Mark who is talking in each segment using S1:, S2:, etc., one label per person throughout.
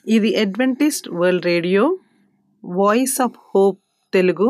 S1: ఇది Adventist world radio voice of hope Telugu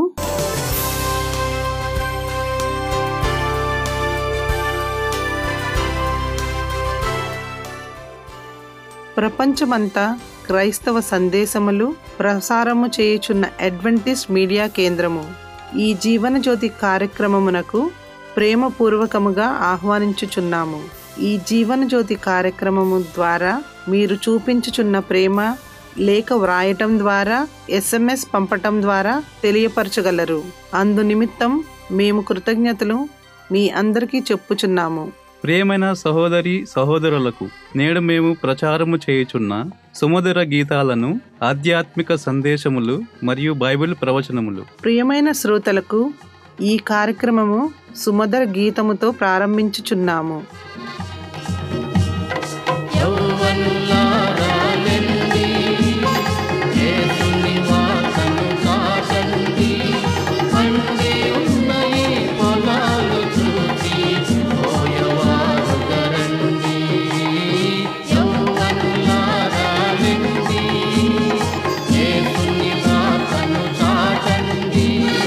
S1: ప్రపంచమంతా క్రైస్తవ సందేశములు ప్రసారము చేయుచున్న అడ్వెంటిస్ట్ మీడియా కేంద్రము ఈ జీవన జ్యోతి కార్యక్రమమునకు ప్రేమపూర్వకముగా ఆహ్వానించుచున్నాము ఈ జీవన జ్యోతి కార్యక్రమము ద్వారా మీరు చూపించుచున్న ప్రేమ లేఖ వ్రాయటం ద్వారా ఎస్ఎంఎస్ పంపటం ద్వారా తెలియపరచగలరు అందు నిమిత్తం మేము కృతజ్ఞతలు మీ అందరికీ చెప్పుచున్నాము
S2: ప్రియమైన సహోదరి సహోదరులకు నేడు మేము ప్రచారము చేయుచున్న సుమధుర గీతాలను ఆధ్యాత్మిక సందేశములు మరియు బైబిల్ ప్రవచనములు
S1: ప్రియమైన శ్రోతలకు ఈ కార్యక్రమము సుమధుర గీతముతో ప్రారంభించుచున్నాము
S3: యౌవనులారా లెండి, యేసుని వాసను తాకండి. పండి ఉన్న ఈ పొలాలు చూచి పోయేవారుగా రండి. యౌవనులారా లెండి, యేసుని వాసను తాకండి.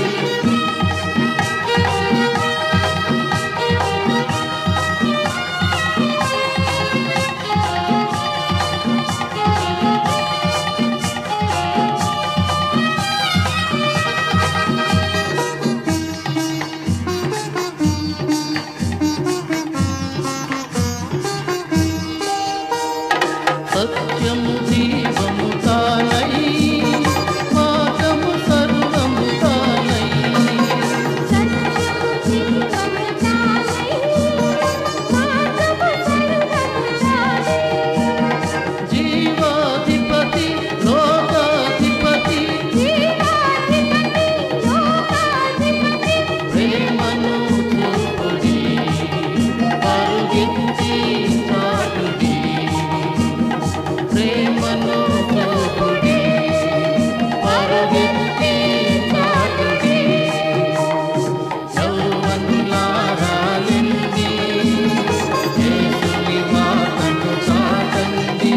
S3: సత్యము జీవము తానై పాఠము సర్వము తానై జీవాధిపతి లోకాధిపతి ప్రేమను చూపుడి పరుగెత్తి చాటుడి ప్రేమను చూపుడి పరుగెత్తి చాటుడి యౌవనులారాలింది యేసుని మాటను చాటండి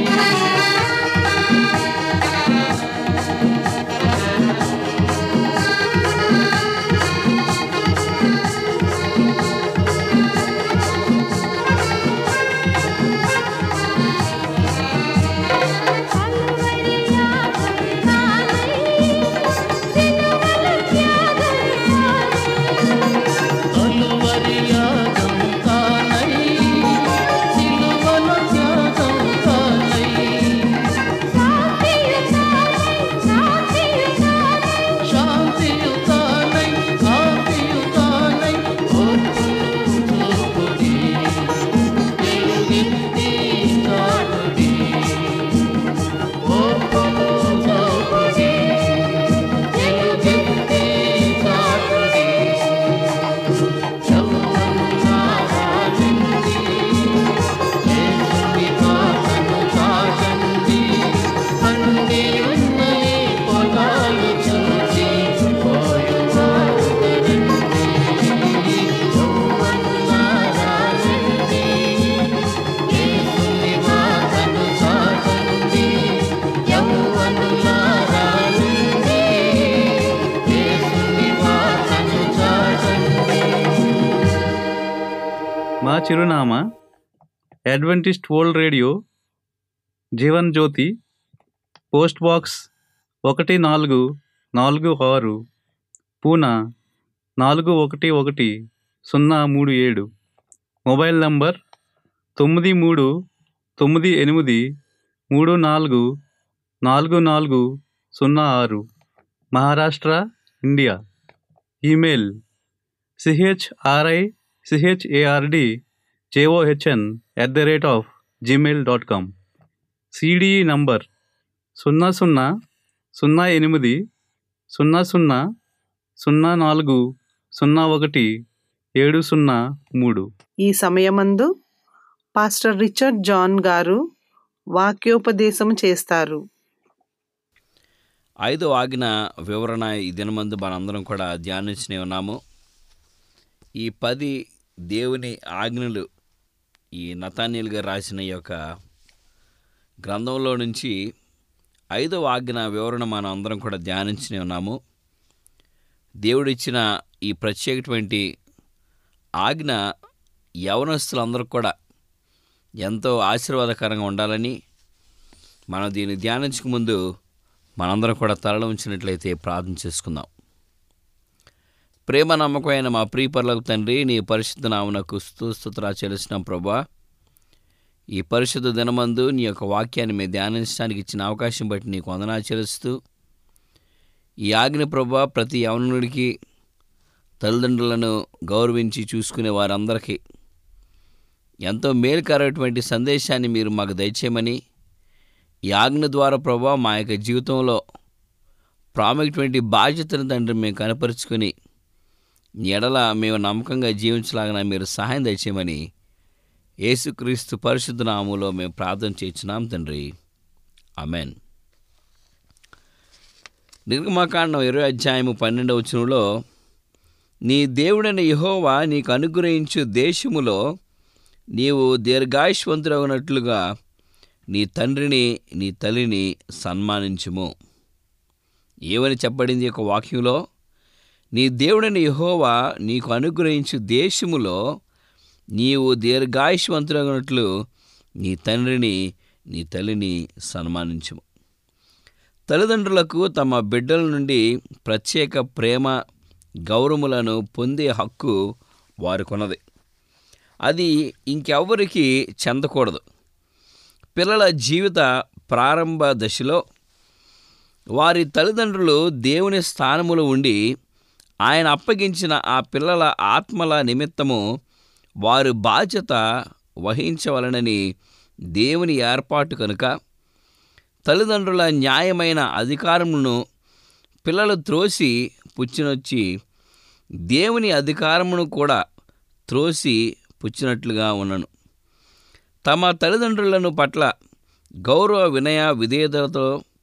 S3: కలువరి యాగం తానై సిలువలో త్యాగం తానై శాంతియు తానై ఆపియు తానై ఓర్పును చూపుడి వెలుగెత్తి చాటుడి ఓర్పును చూపుడి వెలుగెత్తి చాటుడి యౌవనులారాలింది, యేసుని పాటను చాటండి. పండి ఉన్న ఈ పొలాలు చూచి పోయేవారుగా రండి. యౌవనులారాలింది, యేసుని పాటను చాటండి. యౌవనులారాలింది, యేసుని పాటను చాటండి
S2: మా చిరునామా Adventist world radio Jeevan Jyothi post box ఒకటి నాలుగు నాలుగు ఆరు పూనా నాలుగు ఒకటి ఒకటి సున్నా మూడు ఏడు మొబైల్ నంబర్ తొమ్మిది మూడు తొమ్మిది ఎనిమిది మూడు నాలుగు నాలుగు నాలుగు సున్నా ఆరు Maharashtra India email C H R I C H A R D J O H N at the rate of gmail dot com C D E number సున్నా సున్నా సున్నా ఎనిమిది సున్నా సున్నా సున్నా నాలుగు సున్నా ఒకటి ఏడు సున్నా మూడు
S1: ఈ సమయమందు పాస్టర్ రిచర్డ్ జాన్ గారు వాక్యోపదేశం చేస్తారు
S4: ఐదో ఆజ్ఞ వివరణ ఈ దినమందు మనందరం కూడా ధ్యానించనే ఉన్నాము ఈ పది దేవుని ఆజ్ఞలు ఈ నతానీయులు గారు రాసిన ఈ యొక్క గ్రంథంలో నుంచి ఐదవ ఆజ్ఞ వివరణ మనం అందరం కూడా ధ్యానించునే ఉన్నాము దేవుడిచ్చిన ఈ ప్రత్యేకటువంటి ఆజ్ఞ యవనస్తులందరూ కూడా ఎంతో ఆశీర్వాదకరంగా ఉండాలని మనం దీన్ని ధ్యానించక ముందు మనందరం కూడా తరలి ఉంచినట్లయితే ప్రార్థన చేసుకుందాం ప్రేమ నమ్మకమైన మా ప్రియపరులకు తండ్రి నీ పరిశుద్ధ నామునకు స్తుతురా చెల్లిస్తున్నాం ప్రభా ఈ పరిశుద్ధ దినమందు నీ యొక్క వాక్యాన్ని మేము ధ్యానించడానికి ఇచ్చిన అవకాశం బట్టి నీకు వందనా చెల్లిస్తూ ఈ ఆజ్ఞ ప్రభా ప్రతి యవనుడికి తల్లిదండ్రులను గౌరవించి చూసుకునే వారందరికీ ఎంతో మేలుకరటువంటి సందేశాన్ని మీరు మాకు దయచేయమని ఈ ఆజ్ఞ ద్వారా ప్రభా మా యొక్క జీవితంలో ప్రాముఖ్యటువంటి బాధ్యతను తండ్రి మేము కనపరుచుకొని నీ ఎడల మేము నమ్మకంగా జీవించలాగిన మీరు సహాయం దయచేయమని యేసుక్రీస్తు పరిశుద్ధ నామములో మేము ప్రార్థన చేయించున్నాం తండ్రి అమెన్ నిర్గమకాండం ఇరవై అధ్యాయము పన్నెండవ వచనంలో నీ దేవుడైన యెహోవా నీకు అనుగ్రహించు దేశములో నీవు దీర్ఘాయుష్వంతుడగినట్లుగా నీ తండ్రిని నీ తల్లిని సన్మానించుము ఏమని చెప్పబడింది ఈ యొక్క వాక్యంలో నీ దేవుడైన యెహోవా నీకు అనుగ్రహించు దేశములో నీవు దీర్ఘాయుష్వంతుడగినట్లు నీ తండ్రిని నీ తల్లిని సన్మానించుము తల్లిదండ్రులకు తమ బిడ్డల నుండి ప్రత్యేక ప్రేమ గౌరవములను పొందే హక్కు వారికున్నది అది ఇంకెవ్వరికి చెందకూడదు పిల్లల జీవిత ప్రారంభ దశలో వారి తల్లిదండ్రులు దేవుని స్థానములో ఉండి ఆయన అప్పగించిన ఆ పిల్లల ఆత్మల నిమిత్తము వారు బాధ్యత వహించవలనని దేవుని ఏర్పాటు కనుక తల్లిదండ్రుల న్యాయమైన అధికారమును పిల్లలు త్రోసి పుచ్చినొచ్చి దేవుని అధికారమును కూడా త్రోసి పుచ్చినట్లుగా ఉన్నను తమ తల్లిదండ్రులను పట్ల గౌరవ వినయ విధేయతలతో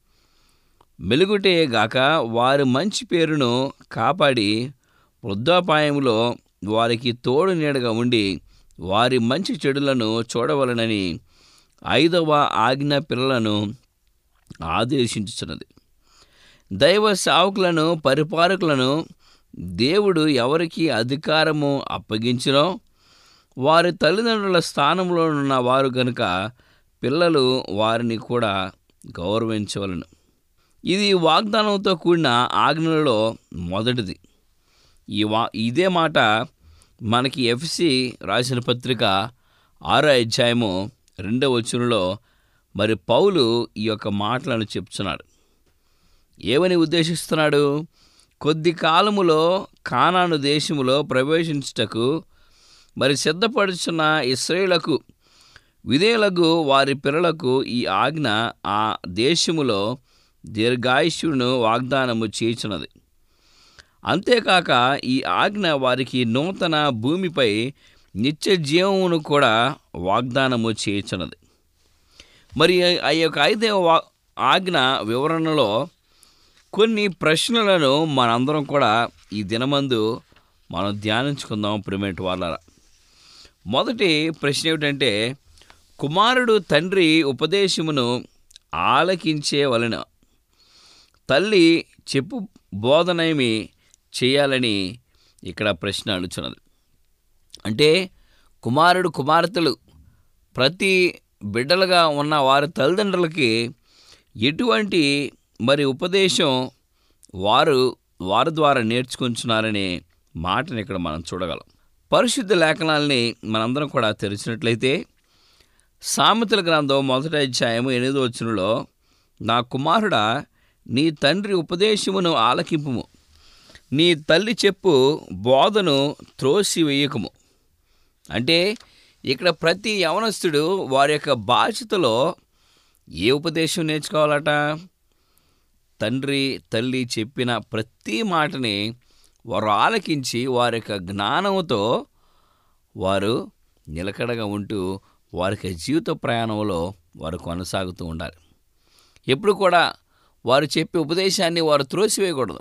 S4: మెలుగుటే గాక వారి మంచి పేరును కాపాడి వృద్ధాపాయంలో వారికి తోడు నీడగా ఉండి వారి మంచి చెడులను చూడవలనని ఐదవ ఆజ్ఞ పిల్లలను ఆదేశించుతున్నది దైవ సేవకులను పరిపాలకులను దేవుడు ఎవరికి అధికారము అప్పగించినో వారి తల్లిదండ్రుల స్థానంలో ఉన్న వారు కనుక పిల్లలు వారిని కూడా గౌరవించవలను ఇది వాగ్దానంతో కూడిన ఆజ్ఞలలో మొదటిది ఈ వా ఇదే మాట మనకి ఎఫ్సి రాసిన పత్రిక ఆరో అధ్యాయము రెండవ వచనంలో మరి పౌలు ఈ యొక్క మాటలను చెప్తున్నాడు ఏమని ఉద్దేశిస్తున్నాడు కొద్ది కాలములో కానాను దేశములో ప్రవేశించుటకు మరి సిద్ధపడుచున్న ఇస్రాయేలకు విధేయులకు వారి పిల్లలకు ఈ ఆజ్ఞ ఆ దేశములో దీర్ఘాయుష్యును వాగ్దానము చేయుచున్నది అంతేకాక ఈ ఆజ్ఞ వారికి నూతన భూమిపై నిత్య జీవమును కూడా వాగ్దానము చేయుచున్నది మరి ఆ యొక్క ఐదవ వా ఆజ్ఞ వివరణలో కొన్ని ప్రశ్నలను మనందరం కూడా ఈ దినమందు మనం ధ్యానించుకుందాం ప్రిమేట్ వాళ్ళ మొదటి ప్రశ్న ఏమిటంటే కుమారుడు తండ్రి ఉపదేశమును ఆలకించే వలన తల్లి చెప్పు బోధనేమి చేయాలని ఇక్కడ ప్రశ్న అడుగుతున్నది అంటే కుమారుడు కుమార్తెలు ప్రతి బిడ్డలుగా ఉన్న వారి తల్లిదండ్రులకి ఎటువంటి మరి ఉపదేశం వారు వారి ద్వారా నేర్చుకుంటున్నారనే మాటని ఇక్కడ మనం చూడగలం పరిశుద్ధ లేఖనాల్ని మనందరం కూడా తెలిసినట్లయితే సామెతల గ్రంథం మొదటి అధ్యాయము ఎనిమిదో వచనంలో నా కుమారుడా నీ తండ్రి ఉపదేశమును ఆలకింపుము నీ తల్లి చెప్పు బోధను త్రోసి వేయకము అంటే ఇక్కడ ప్రతి యవనస్తుడు వారి యొక్క బాధ్యతలో ఏ ఉపదేశం నేర్చుకోవాలట తండ్రి తల్లి చెప్పిన ప్రతి మాటని వారు ఆలకించి వారి యొక్క జ్ఞానంతో వారు నిలకడగా ఉంటూ వారి యొక్క జీవిత ప్రయాణంలో వారు కొనసాగుతూ ఉండాలి ఎప్పుడు కూడా వారు చెప్పే ఉపదేశాన్ని వారు త్రోసివేయకూడదు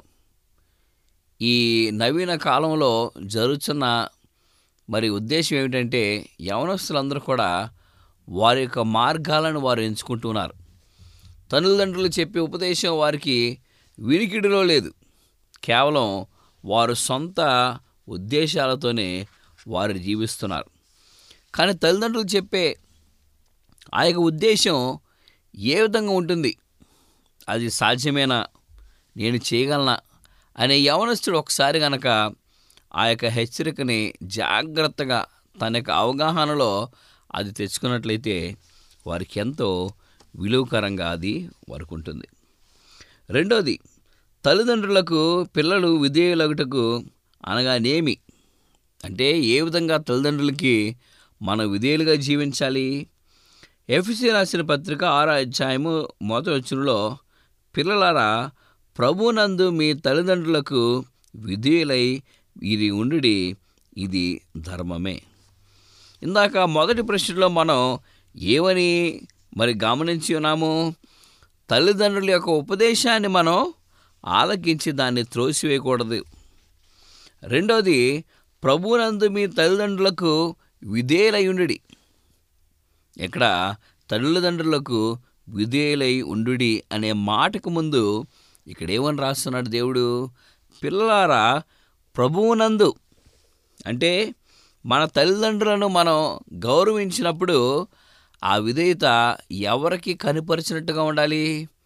S4: ఈ నవీన కాలంలో జరుగుతున్న మరి ఉద్దేశం ఏమిటంటే యవనస్తులందరూ కూడా వారి యొక్క మార్గాలను వారు ఎంచుకుంటున్నారు తల్లిదండ్రులు చెప్పే ఉపదేశం వారికి వినికిడిలో లేదు కేవలం వారు సొంత ఉద్దేశాలతోనే వారు జీవిస్తున్నారు కానీ తల్లిదండ్రులు చెప్పే ఆ యొక్క ఉద్దేశం ఏ విధంగా ఉంటుంది అది సాధ్యమేనా నేను చేయగలనా అనే యవనస్తుడు ఒకసారి గనక ఆ యొక్క హెచ్చరికని జాగ్రత్తగా తన యొక్క అవగాహనలో అది తెచ్చుకున్నట్లయితే వారికి ఎంతో విలువకరంగా అది వారికి ఉంటుంది రెండోది తల్లిదండ్రులకు పిల్లలు విధేయులగుటకు అనగానేమి అంటే ఏ విధంగా తల్లిదండ్రులకి మనం విధేయులుగా జీవించాలి ఎఫ్సి రాసిన పత్రిక ఆరో అధ్యాయము మొదటి వచ్చులో పిల్లలారా ప్రభునందు మీ తల్లిదండ్రులకు విధేయులై ఇది ఉండుడి ఇది ధర్మమే ఇందాక మొదటి ప్రశ్నలో మనం ఏమని మరి గమనించి ఉన్నాము తల్లిదండ్రుల యొక్క ఉపదేశాన్ని మనం ఆలకించి దాన్ని త్రోసివేయకూడదు రెండోది ప్రభునందు మీ తల్లిదండ్రులకు విధేయులై ఇక్కడ తల్లిదండ్రులకు విధేయులై ఉండుడి అనే మాటకు ముందు ఇక్కడ ఏమని రాస్తున్నాడు దేవుడు పిల్లలారా ప్రభువునందు అంటే మన తల్లిదండ్రులను మనం గౌరవించినప్పుడు ఆ విధేయత ఎవరికి కనిపరిచినట్టుగా ఉండాలి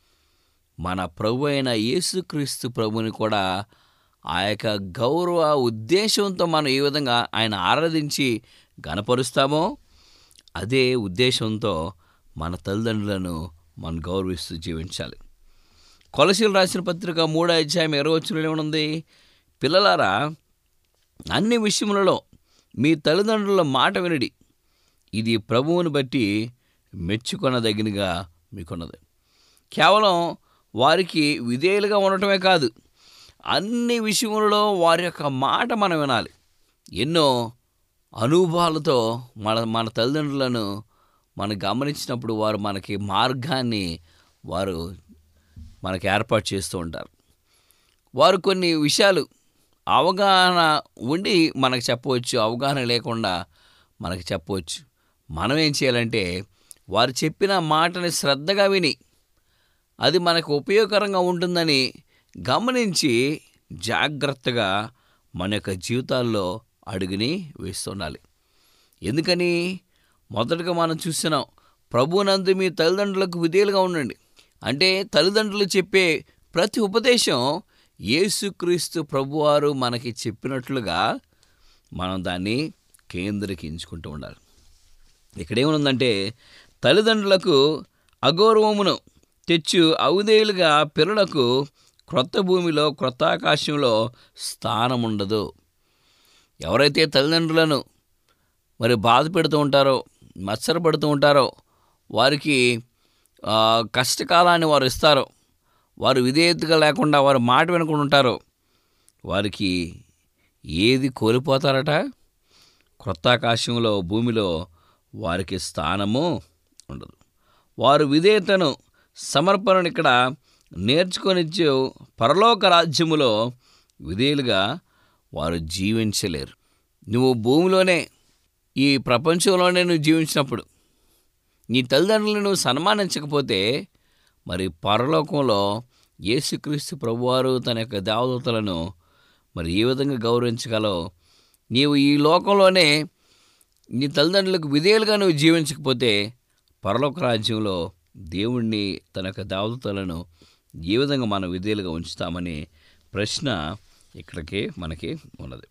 S4: మన ప్రభు అయిన యేసుక్రీస్తు ప్రభుని కూడా ఆ యొక్క గౌరవ ఉద్దేశంతో మనం ఏ విధంగా ఆయన ఆరాధించి గనపరుస్తామో అదే ఉద్దేశంతో మన తల్లిదండ్రులను మనం గౌరవిస్తూ జీవించాలి కొలసీలు రాసిన పత్రిక మూడో అధ్యాయం ఇరవై వచ్చిన ఉంది పిల్లలారా అన్ని విషయములలో మీ తల్లిదండ్రుల మాట వినడి ఇది ప్రభువుని బట్టి మెచ్చుకొనదగినగా మీకున్నది కేవలం వారికి విధేయులుగా ఉండటమే కాదు అన్ని విషయములలో వారి యొక్క మాట మనం వినాలి ఎన్నో అనుభవాలతో మన మన తల్లిదండ్రులను మనం గమనించినప్పుడు వారు మనకి మార్గాన్ని వారు మనకి ఏర్పాటు చేస్తూ ఉంటారు వారు కొన్ని విషయాలు అవగాహన ఉండి మనకు చెప్పవచ్చు అవగాహన లేకుండా మనకు చెప్పవచ్చు మనం ఏం చేయాలంటే వారు చెప్పిన మాటని శ్రద్ధగా విని అది మనకు ఉపయోగకరంగా ఉంటుందని గమనించి జాగ్రత్తగా మన యొక్క జీవితాల్లో అడుగుని వేస్తుండాలి ఎందుకని మొదటగా మనం చూస్తున్నాం ప్రభునందు మీ తల్లిదండ్రులకు విధేయులుగా ఉండండి అంటే తల్లిదండ్రులు చెప్పే ప్రతి ఉపదేశం యేసుక్రీస్తు ప్రభువారు మనకి చెప్పినట్లుగా మనం దాన్ని కేంద్రీకరించుకుంటూ ఉండాలి ఇక్కడ ఏమనుందంటే తల్లిదండ్రులకు అగౌరవమును తెచ్చు అవుదేలుగా పిల్లలకు క్రొత్త భూమిలో క్రొత్త ఆకాశంలో స్థానం ఉండదు ఎవరైతే తల్లిదండ్రులను మరి బాధ పెడుతూ ఉంటారో మత్సరపడుతూ ఉంటారో వారికి ఆ, కష్టకాలాన్ని వారు ఇస్తారో వారు విధేయతగా లేకుండా వారు మాట వినకుండా ఉంటారో వారికి ఏది కోల్పోతారట క్రొత్త ఆకాశంలో భూమిలో వారికి స్థానము ఉండదు వారు విధేయతను సమర్పణను ఇక్కడ నేర్చుకొనిచ్చు పరలోక రాజ్యములో విధేయులుగా వారు జీవించలేరు నువ్వు భూమిలోనే ఈ ప్రపంచంలోనే నువ్వు జీవించినప్పుడు నీ తల్లిదండ్రులను నువ్వు సన్మానించకపోతే మరి పరలోకంలో యేసుక్రీస్తు ప్రభువారు తన యొక్క దేవదూతలను మరి ఏ విధంగా గౌరవించగలవు నీవు ఈ లోకంలోనే నీ తల్లిదండ్రులకు విధేయులుగా నువ్వు జీవించకపోతే పరలోక రాజ్యంలో దేవుణ్ణి తన యొక్క దేవదూతలను ఏ విధంగా మనం విధేయులుగా ఉంచుతామని ప్రశ్న ఇక్కడికి మనకి ఉన్నది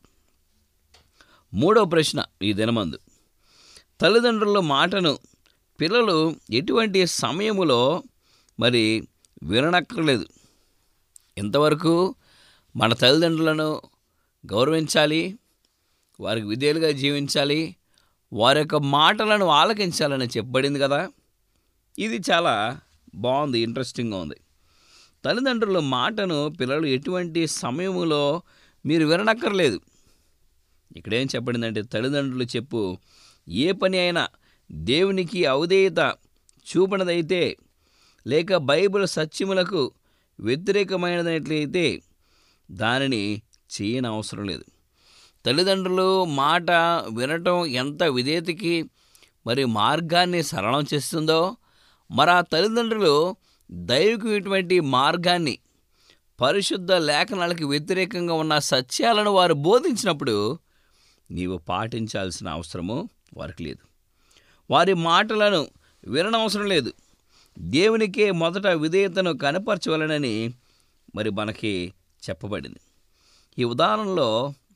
S4: మూడవ ప్రశ్న ఈ దినమందు తల్లిదండ్రుల మాటను పిల్లలు ఎటువంటి సమయములో మరి విననక్కర్లేదు ఎంతవరకు మన తల్లిదండ్రులను గౌరవించాలి వారికి విధేయులుగా జీవించాలి వారి యొక్క మాటలను ఆలకించాలని చెప్పబడింది కదా ఇది చాలా బాగుంది ఇంట్రెస్టింగ్గా ఉంది తల్లిదండ్రుల మాటను పిల్లలు ఎటువంటి సమయములో మీరు విననక్కర్లేదు ఇక్కడేం చెప్పబడిందంటే తల్లిదండ్రులు చెప్పు ఏ పని అయినా దేవునికి అవధేయత చూపనదైతే లేక బైబిల్ సత్యములకు వ్యతిరేకమైనదైతే దానిని చేయని అవసరం లేదు తల్లిదండ్రులు మాట వినటం ఎంత విధేయతకి మరి మార్గాన్ని సరళం చేస్తుందో మరి ఆ తల్లిదండ్రులు దైవికమైనటువంటి మార్గాన్ని పరిశుద్ధ లేఖనాలకు వ్యతిరేకంగా ఉన్న సత్యాలను వారు బోధించినప్పుడు నీవు పాటించాల్సిన అవసరము వారికి లేదు వారి మాటలను విననవసరం లేదు దేవునికే మొదట విధేయతను కనపరచవలనని మరి మనకి చెప్పబడింది ఈ ఉదాహరణలో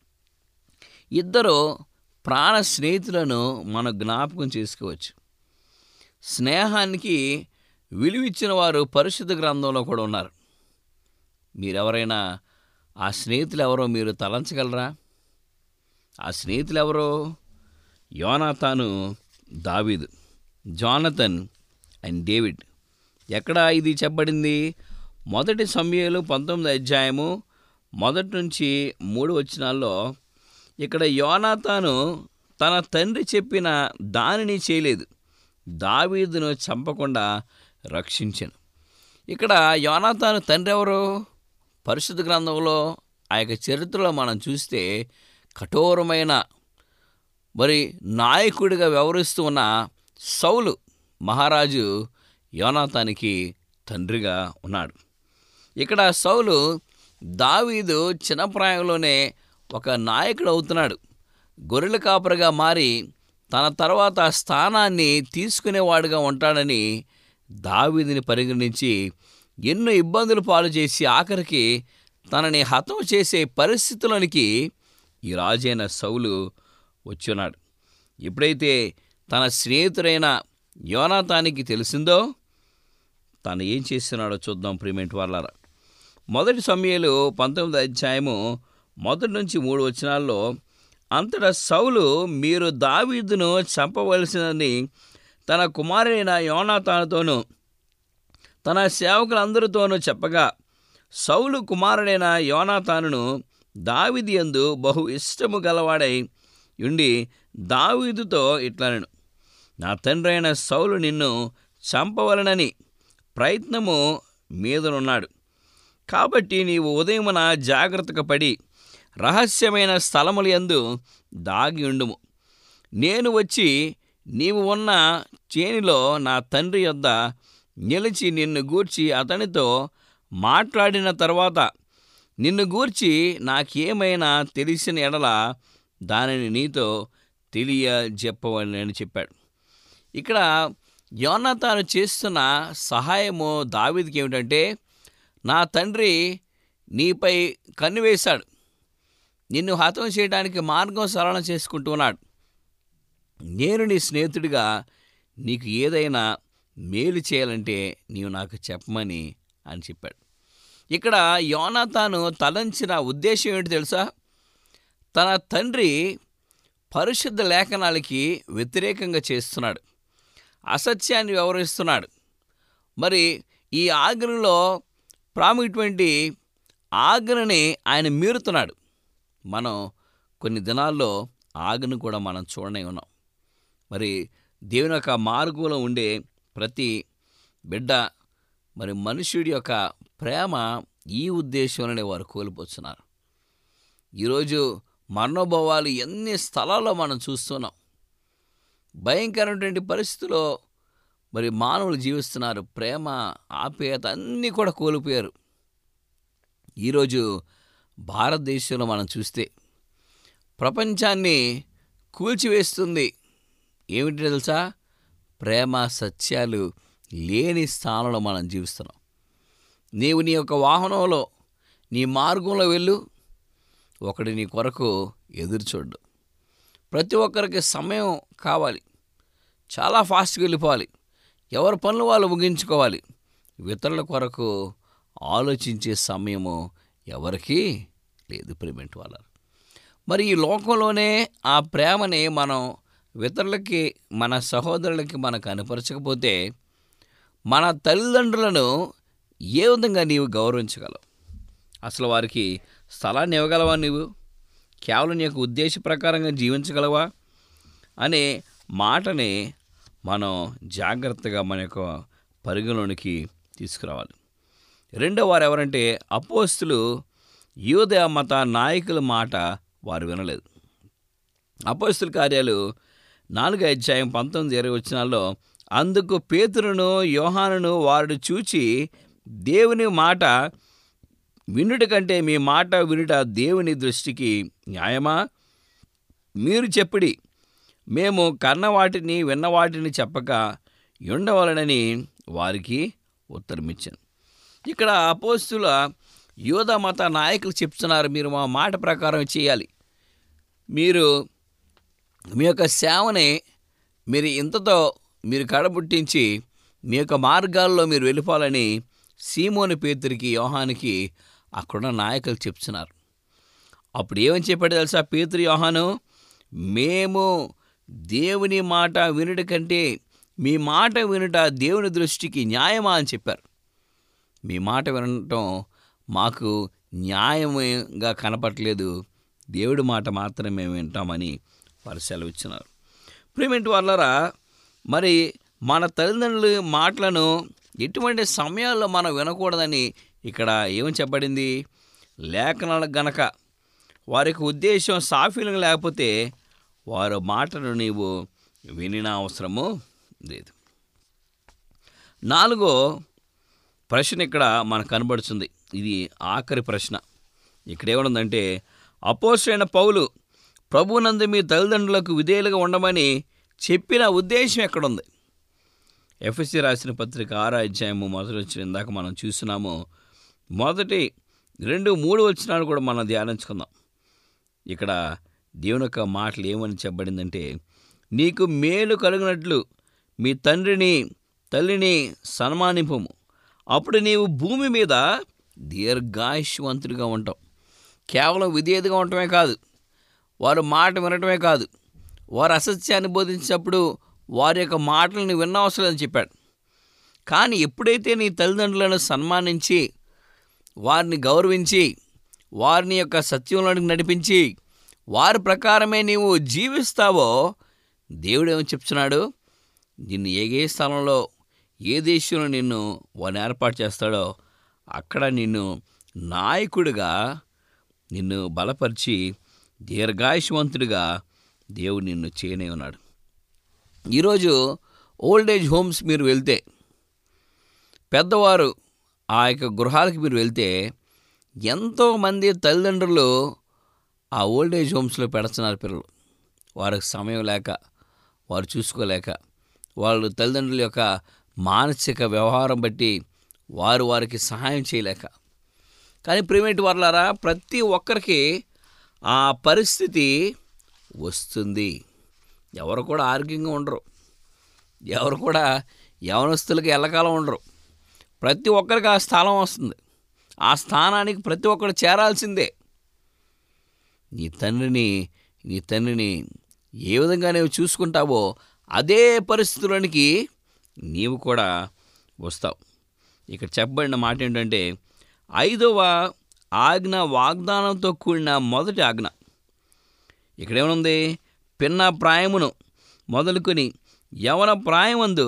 S4: ఇద్దరు ప్రాణ స్నేహితులను మనం జ్ఞాపకం చేసుకోవచ్చు స్నేహానికి విలువిచ్చిన వారు పరిశుద్ధ గ్రంథంలో కూడా ఉన్నారు మీరెవరైనా ఆ స్నేహితులు ఎవరో మీరు తలంచగలరా ఆ స్నేహితులు ఎవరో యోనాతాను దావీదు జానతన్ అండ్ డేవిడ్ ఎక్కడ ఇది చెప్పబడింది మొదటి సమయాలు పంతొమ్మిది అధ్యాయము మొదటి నుంచి మూడు వచనాల్లో ఇక్కడ యోనాతాను తన తండ్రి చెప్పిన దానిని చేయలేదు దావీదును చంపకుండా రక్షించను ఇక్కడ యోనాతాను తండ్రి ఎవరు పరిశుద్ధ గ్రంథంలో ఆ యొక్క చరిత్రలో మనం చూస్తే కఠోరమైన మరి నాయకుడిగా వ్యవహరిస్తూ ఉన్న సౌలు మహారాజు యోనాతానికి తండ్రిగా ఉన్నాడు ఇక్కడ సౌలు దావీదు చిన్నప్రాయంలోనే ఒక నాయకుడు అవుతున్నాడు గొర్రెల కాపరిగా మారి తన తర్వాత ఆ స్థానాన్ని తీసుకునేవాడుగా ఉంటాడని దావీదుని పరిగణించి ఎన్నో ఇబ్బందులు పాలు చేసి ఆఖరికి తనని హతం చేసే పరిస్థితులనికి ఈ రాజైన సౌలు వచ్చున్నాడు ఎప్పుడైతే తన స్నేహితుడైన యోనాతానికి తెలిసిందో తను ఏం చేస్తున్నాడో చూద్దాం ప్రిమెంట్ వాళ్ళ మొదటి సమయాలు పంతొమ్మిది అధ్యాయము మొదటి నుంచి మూడు వచనాల్లో అంతటా సౌలు మీరు దావీదును చంపవలసినని తన కుమారుడైన యోనాతానుతోనూ తన సేవకులందరితోనూ చెప్పగా సౌలు కుమారుడైన యోనాతానును దావిది యందు బహు ఇష్టము గలవాడై ఉండి దావీదుతో ఇట్లనను నా తండ్రి అయిన సౌలు నిన్ను చంపవలనని ప్రయత్నము మీదనున్నాడు కాబట్టి నీవు ఉదయమున జాగ్రత్తగా పడి రహస్యమైన స్థలముల యందు దాగి ఉండుము నేను వచ్చి నీవు ఉన్న చేనిలో నా తండ్రి యొద్ద నిలిచి నిన్ను గూర్చి అతనితో మాట్లాడిన తర్వాత నిన్ను గూర్చి నాకేమైనా తెలిసిన ఎడల దానిని నీతో తెలియజెప్పవలని చెప్పాడు ఇక్కడ యోనాతాను చేస్తున్న సహాయము దావీదికి ఏమిటంటే నా తండ్రి నీపై కన్ను వేశాడు నిన్ను హతం చేయడానికి మార్గం సరళం చేసుకుంటున్నాడు నేను నీ స్నేహితుడిగా నీకు ఏదైనా మేలు చేయాలంటే నీవు నాకు చెప్పమని అని చెప్పాడు ఇక్కడ యోనాతాను తలంచిన ఉద్దేశం ఏంటి తెలుసా తన తండ్రి పరిశుద్ధ లేఖనాలకి వ్యతిరేకంగా చేస్తున్నాడు అసత్యాన్ని వ్యవహరిస్తున్నాడు మరి ఈ ఆజ్ఞలో ప్రాముఖ్యటువంటి ఆజ్ఞని ఆయన మీరుతున్నాడు మనం కొన్ని దినాల్లో ఆజ్ఞను కూడా మనం చూడనే ఉన్నాం మరి దేవుని యొక్క మార్గంలో ఉండే ప్రతి బిడ్డ మరి మనుష్యుడి యొక్క ప్రేమ ఈ ఉద్దేశంలోనే వారు కోల్పోతున్నారు ఈరోజు మరణోభవాలు ఎన్ని స్థలాల్లో మనం చూస్తున్నాం భయంకరమైనటువంటి పరిస్థితుల్లో మరి మానవులు జీవిస్తున్నారు ప్రేమ ఆప్యాయత అన్నీ కూడా కోల్పోయారు ఈరోజు భారతదేశంలో మనం చూస్తే ప్రపంచాన్ని కూల్చివేస్తుంది ఏమిటి తెలుసా ప్రేమ సత్యాలు లేని స్థానంలో మనం జీవిస్తున్నాం నీవు నీ యొక్క వాహనంలో నీ మార్గంలో వెళ్ళు ఒకటి నీ కొరకు ఎదురు చూడు ప్రతి ఒక్కరికి సమయం కావాలి చాలా ఫాస్ట్గా వెళ్ళిపోవాలి ఎవరి పనులు వాళ్ళు ముగించుకోవాలి ఇతరుల కొరకు ఆలోచించే సమయము ఎవరికీ లేదు ప్రేమెంట్ వాళ్ళ మరి ఈ లోకంలోనే ఆ ప్రేమని మనం ఇతరులకి మన సహోదరులకి మనకు కనపరచకపోతే మన తల్లిదండ్రులను ఏ విధంగా నీవు గౌరవించగలవు అసలు వారికి స్థలాన్ని ఇవ్వగలవా నీవు కేవలం నీ యొక్క ఉద్దేశ ప్రకారంగా జీవించగలవా అనే మాటని మనం జాగ్రత్తగా మన యొక్క పరిగణలోనికి తీసుకురావాలి రెండో వారు ఎవరంటే అపోస్తులు యూదయ మత నాయకుల మాట వారు వినలేదు అపోస్తుల కార్యాలు నాలుగో అధ్యాయం పంతొమ్మిది ఇరవై వచ్చినాల్లో అందుకు పేతురును యోహానును వారు చూచి దేవుని మాట వినుట కంటే మీ మాట వినుట దేవుని దృష్టికి న్యాయమా మీరు చెప్పుడి మేము కన్న వాటిని విన్న వాటిని చెప్పక ఉండవలనని వారికి ఉత్తరమిచ్చాను ఇక్కడ అపోస్తుల యోధ మత నాయకులు చెప్తున్నారు మీరు మా మాట ప్రకారం చేయాలి మీరు మీ యొక్క సేవని మీరు ఇంతతో మీరు కడబుట్టించి మీ యొక్క మార్గాల్లో మీరు వెళ్ళిపోవాలని సీమోని పేతురికి యోహానికి అక్కడున్న నాయకులు చెప్తున్నారు అప్పుడు ఏమని చెప్పాడు తెలుసా పేతురు యోహాను మేము దేవుని మాట వినుట కంటే మీ మాట వినుట దేవుని దృష్టికి న్యాయమా అని చెప్పారు మీ మాట వినటం మాకు న్యాయంగా కనపట్లేదు దేవుడి మాట మాత్రమే మేము వింటామని వారు సెలవిచ్చినారు ప్రేమింటి వాళ్ళరా మరి మన తల్లిదండ్రుల మాటలను ఎటువంటి సమయాల్లో మనం వినకూడదని ఇక్కడ ఏమని చెప్పబడింది లేఖనాలకు గనక వారికి ఉద్దేశం సాఫీలు లేకపోతే వారి మాటను నీవు వినిన అవసరము లేదు నాలుగో ప్రశ్న ఇక్కడ మనకు కనబడుతుంది ఇది ఆఖరి ప్రశ్న ఇక్కడ ఏమనుందంటే అపోసైన పౌలు ప్రభునందు మీ తల్లిదండ్రులకు విధేయులుగా ఉండమని చెప్పిన ఉద్దేశం ఎక్కడుంది ఎఫ్ఎస్సి రాసిన పత్రిక ఆరో అధ్యాయము మొదటి వచ్చిన ఇందాక మనం చూస్తున్నాము మొదటి రెండు మూడు వచ్చినాలు కూడా మనం ధ్యానించుకుందాం ఇక్కడ దేవుని యొక్క మాటలు ఏమని చెప్పబడిందంటే నీకు మేలు కలిగినట్లు మీ తండ్రిని తల్లిని సన్మానింపము అప్పుడు నీవు భూమి మీద దీర్ఘాయుష్వంతుడిగా ఉంటావు కేవలం విధేయతగా ఉండటమే కాదు వారు మాట వినటమే కాదు వారు అసత్యాన్ని బోధించినప్పుడు వారి యొక్క మాటలను విన్నవసరం అని చెప్పాడు కానీ ఎప్పుడైతే నీ తల్లిదండ్రులను సన్మానించి వారిని గౌరవించి వారిని యొక్క సత్యంలోనికి నడిపించి వారి ప్రకారమే నీవు జీవిస్తావో దేవుడు ఏమని చెప్తున్నాడు నిన్ను ఏ ఏ స్థలంలో ఏ దేశంలో నిన్ను వారిని ఏర్పాటు చేస్తాడో అక్కడ నిన్ను నాయకుడిగా నిన్ను బలపరిచి దీర్ఘాయుష్వంతుడిగా దేవుడు నిన్ను చేయనే ఉన్నాడు ఈరోజు ఓల్డ్ ఏజ్ హోమ్స్ మీరు వెళ్తే పెద్దవారు ఆ యొక్క గృహాలకు మీరు వెళ్తే ఎంతోమంది తల్లిదండ్రులు ఆ ఓల్డ్ ఏజ్ హోమ్స్లో పెడుతున్నారు పిల్లలు వారికి సమయం లేక వారు చూసుకోలేక వాళ్ళు తల్లిదండ్రుల యొక్క మానసిక వ్యవహారం బట్టి వారు వారికి సహాయం చేయలేక కానీ ప్రైవేట్ వాళ్ళారా ప్రతి ఒక్కరికి ఆ పరిస్థితి వస్తుంది ఎవరు కూడా ఆరోగ్యంగా ఉండరు ఎవరు కూడా యవనస్తులకి ఎల్లకాలం ఉండరు ప్రతి ఒక్కరికి ఆ స్థలం వస్తుంది ఆ స్థానానికి ప్రతి ఒక్కరు చేరాల్సిందే నీ తండ్రిని నీ తండ్రిని ఏ విధంగా నీవు చూసుకుంటావో అదే పరిస్థితులకి నీవు కూడా వస్తావు ఇక్కడ చెప్పబడిన మాట ఏంటంటే ఐదవ ఆజ్ఞ వాగ్దానంతో కూడిన మొదటి ఆజ్ఞ ఇక్కడ ఏమనుంది పిన్న ప్రాయమును మొదలుకొని యవన ప్రాయమందు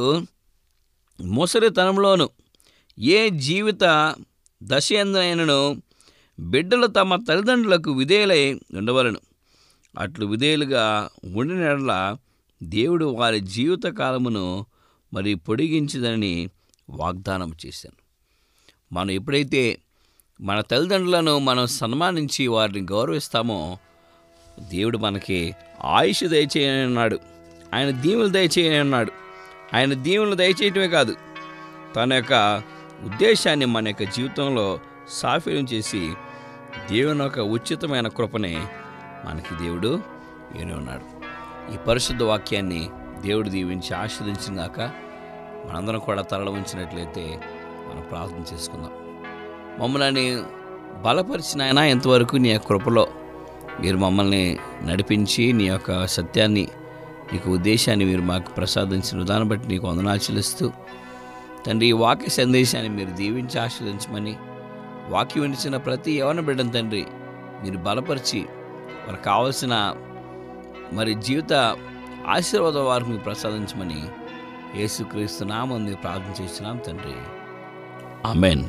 S4: ముసలితనంలోను ఏ జీవిత దశయందైనను బిడ్డలు తమ తల్లిదండ్రులకు విధేయులై ఉండవలను అట్లు విధేయులుగా ఉండినట్ల దేవుడు వారి జీవిత కాలమును మరి పొడిగించదని వాగ్దానం చేశాను మనం ఎప్పుడైతే మన తల్లిదండ్రులను మనం సన్మానించి వారిని గౌరవిస్తామో దేవుడు మనకి ఆయుష్ దయచేయనున్నాడు ఆయన దీవులు దయచేయనున్నాడు ఆయన దీవులు దయచేయటమే కాదు తన యొక్క ఉద్దేశాన్ని మన యొక్క జీవితంలో సాఫీలం చేసి దేవుని యొక్క ఉచితమైన కృపని మనకి దేవుడు ఏని ఉన్నాడు ఈ పరిశుద్ధ వాక్యాన్ని దేవుడు దీవించి ఆస్వాదించినాక మనందరం కూడా తరలి ఉంచినట్లయితే మనం ప్రార్థన చేసుకుందాం మమ్మల్ని బలపరిచిన ఆయన ఇంతవరకు నీ యొక్క కృపలో మీరు మమ్మల్ని నడిపించి నీ యొక్క సత్యాన్ని నీకు ఉద్దేశాన్ని మీరు మాకు ప్రసాదించిన విధానం బట్టి నీకు వందనాలు చెల్లిస్తూ తండ్రి ఈ వాక్య సందేశాన్ని మీరు దీవించి ఆస్వాదించమని వాక్యం వినిచిన ప్రతి యవన బిడ్డను తండ్రి మీరు బలపరిచి వారికి కావలసిన మరి జీవిత ఆశీర్వాద వారికి మీరు ప్రసాదించమని యేసుక్రీస్తు నామం మీరు ప్రార్థన చేస్తున్నాం తండ్రి ఆమెన్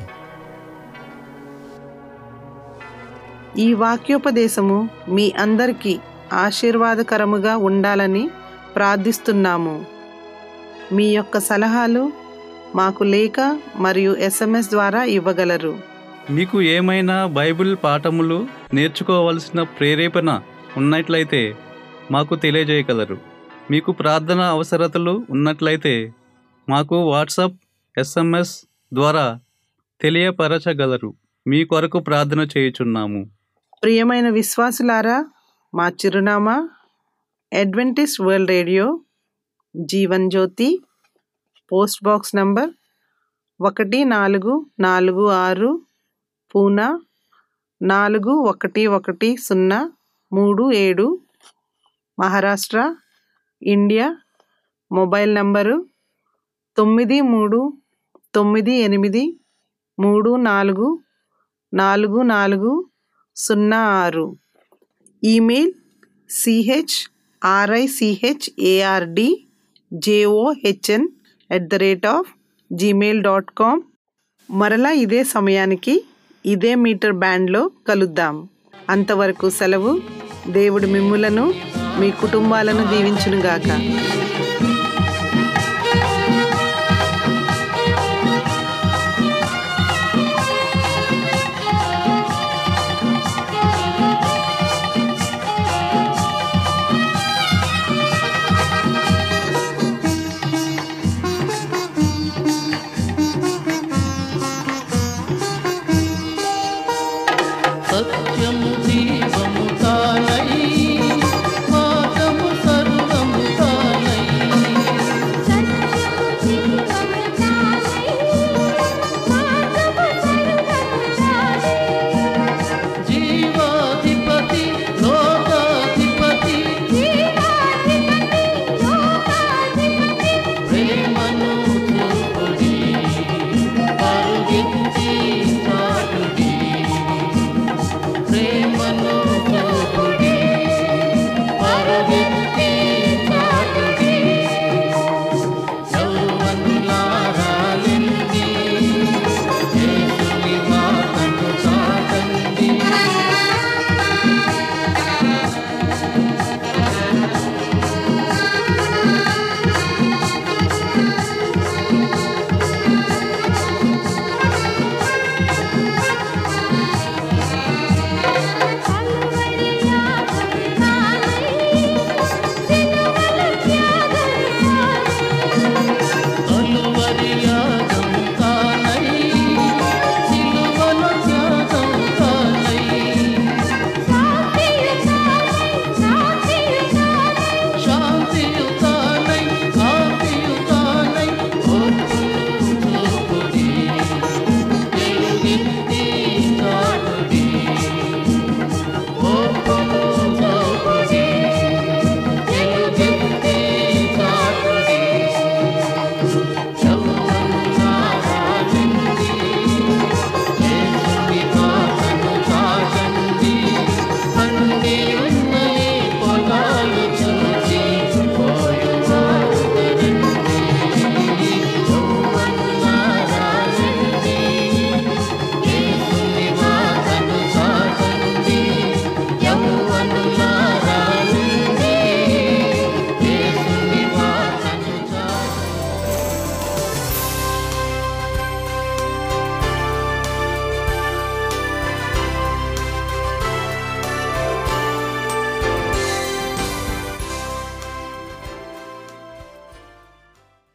S1: ఈ వాక్యోపదేశము మీ అందరికీ ఆశీర్వాదకరముగా ఉండాలని ప్రార్థిస్తున్నాము మీ యొక్క సలహాలు మాకు లేఖ మరియు ఎస్ఎంఎస్ ద్వారా ఇవ్వగలరు
S2: మీకు ఏమైనా బైబిల్ పాఠములు నేర్చుకోవలసిన ప్రేరేపణ ఉన్నట్లయితే మాకు తెలియజేయగలరు మీకు ప్రార్థన అవసరతలు ఉన్నట్లయితే మాకు వాట్సాప్ ఎస్ఎంఎస్ ద్వారా తెలియపరచగలరు మీ కొరకు ప్రార్థన చేయుచున్నాము
S1: ప్రియమైన విశ్వాసులారా మా చిరునామా Adventist world radio Jeevan Jyothi post box number ఒకటి నాలుగు నాలుగు ఆరు పూనా నాలుగు ఒకటి ఒకటి సున్నా మూడు ఏడు మహారాష్ట్ర ఇండియా మొబైల్ నంబరు తొమ్మిది మూడు తొమ్మిది ఎనిమిది మూడు నాలుగు నాలుగు నాలుగు సున్నా ఆరు email C H R I C H A R D J O H N at the rate of gmail dot com మరలా ఇదే సమయానికి ఇదే మీటర్ బ్యాండ్లో కలుద్దాం అంతవరకు సెలవు దేవుడు మిమ్ములను మీ కుటుంబాలను దీవించునుగాక